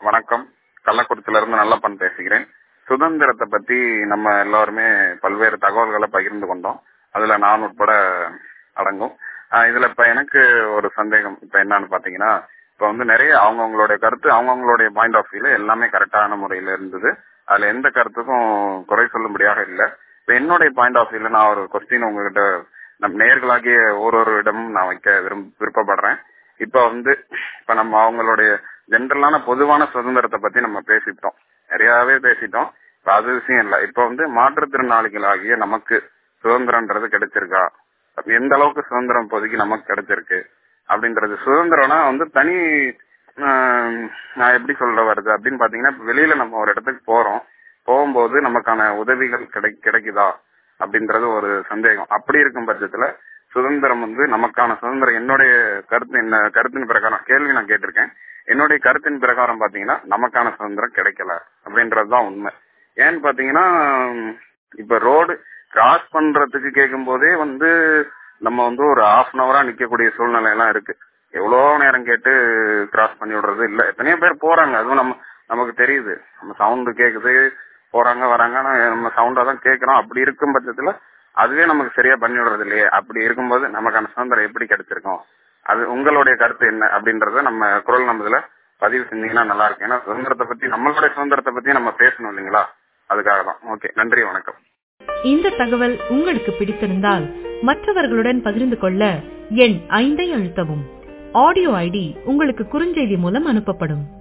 வணக்கம் கள்ளக்குறிச்சியில இருந்து நல்லப்பன் பேசுகிறேன் சுதந்திரத்தை பத்தி நம்ம எல்லாருமே பல்வேறு தகவல்களை பகிர்ந்து கொண்டோம் அதுல நான் உட்பட அடங்கும் ஆஹ் இதுல இப்ப எனக்கு ஒரு சந்தேகம் இப்ப என்னன்னு பாத்தீங்கன்னா இப்ப வந்து நிறைய அவங்கவுங்களுடைய கருத்து அவங்கவுங்களுடைய பாயிண்ட் ஆஃப் வியூல எல்லாமே கரெக்டான முறையில இருந்தது அதுல எந்த கருத்துக்கும் குறை சொல்லும்படியாக இல்ல இப்ப என்னுடைய பாயிண்ட் ஆஃப் வியூல நான் ஒரு கொஸ்டின் உங்ககிட்ட நம் நேர்களாகிய ஒரு ஒரு இடமும் நான் வைக்க விரும்ப விருப்பப்படுறேன் இப்ப வந்து இப்ப நம்ம அவங்களுடைய ஜென்ரலான பொதுவான சுதந்திரத்தை பத்தி நம்ம பேசிட்டோம் நிறையவே பேசிட்டோம் இப்ப அது விஷயம் இல்ல இப்ப வந்து மாற்றுத்திறனாளிகளாகிய நமக்கு சுதந்திரம்ன்றது கிடைச்சிருக்கா அப்ப எந்த அளவுக்கு சுதந்திரம் இப்போதைக்கு நமக்கு கிடைச்சிருக்கு அப்படின்றது சுதந்திரம்னா வந்து தனி ஆஹ், நான் எப்படி சொல்ல வருது அப்படின்னு பாத்தீங்கன்னா இப்ப வெளியில நம்ம ஒரு இடத்துக்கு போறோம் போகும்போது நமக்கான உதவிகள் கிடை கிடைக்குதா அப்படின்றது ஒரு சந்தேகம் அப்படி இருக்கும் பட்சத்துல சுதந்திரம் வந்து நமக்கான சுதந்திரம் என்னுடைய கருத்து என்ன கருத்தின் பிரகாரம் கேள்வி நான் கேட்டிருக்கேன் என்னுடைய கருத்தின் பிரகாரம் பாத்தீங்கன்னா நமக்கான சுதந்திரம் கிடைக்கல அப்படின்றதுதான் உண்மை ஏன்னு பாத்தீங்கன்னா இப்ப ரோடு கிராஸ் பண்றதுக்கு கேட்கும் போதே வந்து நம்ம வந்து ஒரு ஹாஃப் அன் அவரா நிக்கக்கூடிய சூழ்நிலை எல்லாம் இருக்கு எவ்வளவு நேரம் கேட்டு கிராஸ் பண்ணி விடுறது இல்ல எத்தனையோ பேர் போறாங்க அதுவும் நம்ம நமக்கு தெரியுது நம்ம சவுண்டு கேக்குது போறாங்க வராங்க ஆனா நம்ம சவுண்டா தான் கேக்குறோம் அப்படி இருக்கும் பட்சத்துல அதுவே நமக்கு சரியா பண்ணி விடுறது இல்லையே அப்படி இருக்கும்போது நமக்கான சுதந்திரம் எப்படி கிடைச்சிருக்கும் அது உங்களுடைய கருத்து என்ன அப்படின்றத நம்ம குரல் நம்பதுல பதிவு செஞ்சீங்கன்னா நல்லா இருக்கும் ஏன்னா சுதந்திரத்தை பத்தி நம்மளுடைய சுதந்திரத்தை பத்தி நம்ம பேசணும் இல்லைங்களா அதுக்காக தான் ஓகே நன்றி வணக்கம் இந்த தகவல் உங்களுக்கு பிடித்திருந்தால் மற்றவர்களுடன் பகிர்ந்து கொள்ள எண் ஐந்தை அழுத்தவும் ஆடியோ ஐடி உங்களுக்கு குறுஞ்செய்தி மூலம் அனுப்பப்படும்